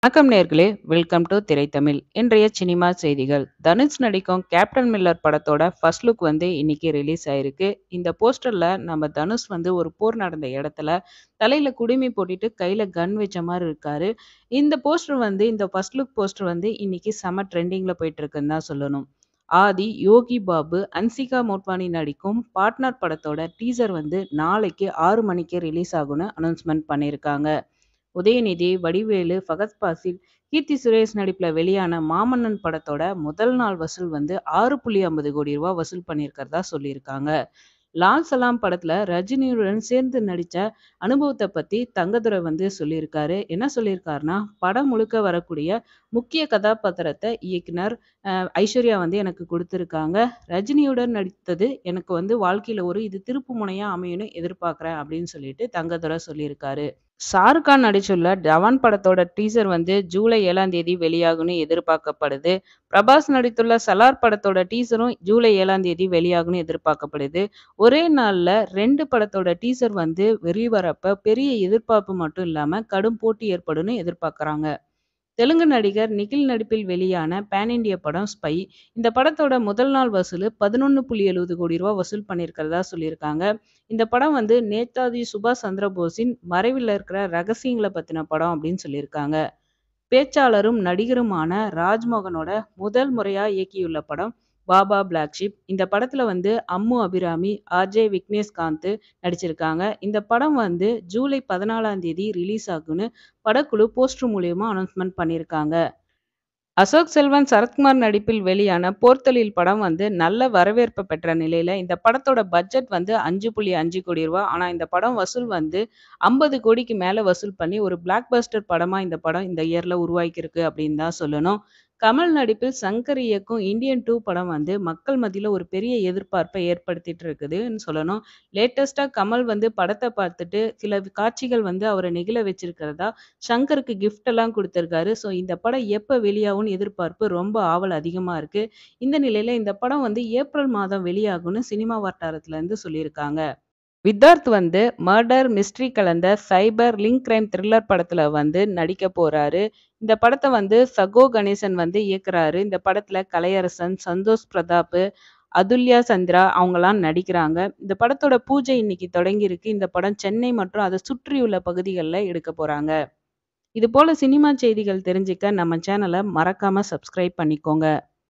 வணக்கம் நேர்களே welcome to திரைத்தமிழ் இன்றைய சினிமா செய்திகள் தனுஷ் நடிக்கும் கேப்டன் மில்லர் படத்தோட ஃபர்ஸ்ட் லுக் வந்து இன்னைக்கு ரிலீஸ் ஆயிருக்கு இந்த போஸ்டர்ல நம்ம தனுஷ் வந்து ஒரு போர் நடந்த இடத்துல தலையில குடுமி போட்டுட்டு கையில கன் வச்ச மாதிரி இருக்காரு இந்த போஸ்டர் வந்து இந்த ஃபர்ஸ்ட் லுக் போஸ்டர் வந்து இன்னைக்கு செம ட்ரெண்டிங்ல போயிட்டு இருக்குன்னு தான் சொல்லணும் ஆதி யோகி பாபு அன்சிகா மோட்வானி நடிக்கும் பார்ட்னர் படத்தோட டீசர் வந்து நாளைக்கு ஆறு மணிக்கு ரிலீஸ் ஆகும்னு அனௌன்ஸ்மெண்ட் பண்ணியிருக்காங்க உதயநிதி வடிவேலு ஃபகத் பாசில் கீர்த்தி சுரேஷ் நடிப்பில் வெளியான மாமன்னன் படத்தோட முதல் நாள் வசூல் வந்து ஆறு புள்ளி ஐம்பது கோடி ரூபாய் வசூல் பண்ணியிருக்கிறதா சொல்லியிருக்காங்க லால் சலாம் படத்துல ரஜினியுடன் சேர்ந்து நடித்த அனுபவத்தை பத்தி தங்கதுரை வந்து சொல்லியிருக்காரு என்ன சொல்லியிருக்காருன்னா படம் முழுக்க வரக்கூடிய முக்கிய கதாபாத்திரத்தை இயக்குனர் அஹ், ஐஸ்வர்யா வந்து எனக்கு கொடுத்துருக்காங்க ரஜினியுடன் நடித்தது எனக்கு வந்து வாழ்க்கையில ஒரு இது திருப்பு முனையா அமையும்னு எதிர்பார்க்குறேன் அப்படின்னு சொல்லிட்டு தங்கதுரை சொல்லியிருக்காரு ஷாருக் கான் நடிச்சுள்ள ஜவான் படத்தோட டீசர் வந்து ஜூலை ஏழாம் தேதி வெளியாகும்னு எதிர்பார்க்கப்படுது பிரபாஸ் நடித்துள்ள சலார் படத்தோட டீசரும் ஜூலை ஏழாம் தேதி வெளியாகும்னு எதிர்பார்க்கப்படுது ஒரே நாள்ல ரெண்டு படத்தோட டீசர் வந்து வெளிவரப்ப பெரிய எதிர்பார்ப்பு மட்டும் இல்லாம கடும் போட்டி ஏற்படும்னு எதிர்பார்க்கறாங்க தெலுங்கு நடிகர் நிகில் நடிப்பில் வெளியான பேன் இண்டிய படம் ஸ்பை இந்த படத்தோட முதல் நாள் வசூல் பதினொன்று புள்ளி எழுபது கோடி ரூபா வசூல் பண்ணியிருக்கிறதா சொல்லியிருக்காங்க இந்த படம் வந்து நேதாஜி சுபாஷ் சந்திர போஸின் மறைவில் இருக்கிற ரகசியங்களை பத்தின படம் அப்படின்னு சொல்லியிருக்காங்க பேச்சாளரும் நடிகருமான ராஜ்மோகனோட முதல் முறையா இயக்கியுள்ள படம் பாபா பிளாக் ஷிப் இந்த படத்துல வந்து அம்மு அபிராமி அஜய் விக்னேஷ்காந்த் நடிச்சிருக்காங்க இந்த படம் வந்து ஜூலை பதினாலாம் தேதி ரிலீஸ் ஆகும்னு படக்குழு போஸ்டர் மூலியமா அனௌன்ஸ்மெண்ட் பண்ணியிருக்காங்க அசோக் செல்வன் சரத்குமார் நடிப்பில் வெளியான போர்த்தொழில் படம் வந்து நல்ல வரவேற்பு பெற்ற நிலையில இந்த படத்தோட பட்ஜெட் வந்து அஞ்சு புள்ளி அஞ்சு கோடி ரூபாய் ஆனா இந்த படம் வசூல் வந்து ஐம்பது கோடிக்கு மேல வசூல் பண்ணி ஒரு பிளாக் பஸ்டர் படமா இந்த படம் இந்த இயர்ல உருவாக்கியிருக்கு அப்படின்னு தான் சொல்லணும் கமல் நடிப்பில் சங்கர் இயக்கும் இந்தியன் டூ படம் வந்து மக்கள் மத்தியில ஒரு பெரிய எதிர்பார்ப்பை ஏற்படுத்திட்டு இருக்குதுன்னு சொல்லணும் லேட்டஸ்டா கமல் வந்து படத்தை பார்த்துட்டு சில காட்சிகள் வந்து அவரை நெகிழ வச்சிருக்கிறதா சங்கருக்கு gift எல்லாம் கொடுத்திருக்காரு ஸோ இந்த படம் எப்போ வெளியாகும்னு எதிர்பார்ப்பு ரொம்ப ஆவல் அதிகமா இருக்கு இந்த நிலையில இந்த படம் வந்து ஏப்ரல் மாதம் வெளியாகும்னு சினிமா வட்டாரத்துல இருந்து சொல்லியிருக்காங்க வித்தார்த் வந்து மர்டர் மிஸ்ட்ரி கலந்த சைபர் லிங்க் கிரைம் த்ரில்லர் படத்துல வந்து நடிக்க போறாரு இந்த படத்தை வந்து சகோ கணேசன் வந்து இயக்குறாரு இந்த படத்துல கலையரசன் சந்தோஷ் பிரதாப் அதுல்யா சந்திரா அவங்கலாம் நடிக்கிறாங்க இந்த படத்தோட பூஜை இன்னைக்கு தொடங்கியிருக்கு இந்த படம் சென்னை மற்றும் அதை சுற்றியுள்ள பகுதிகளில் எடுக்க போறாங்க இது போல சினிமா செய்திகள் தெரிஞ்சுக்க நம்ம சேனலை மறக்காம சப்ஸ்கிரைப் பண்ணிக்கோங்க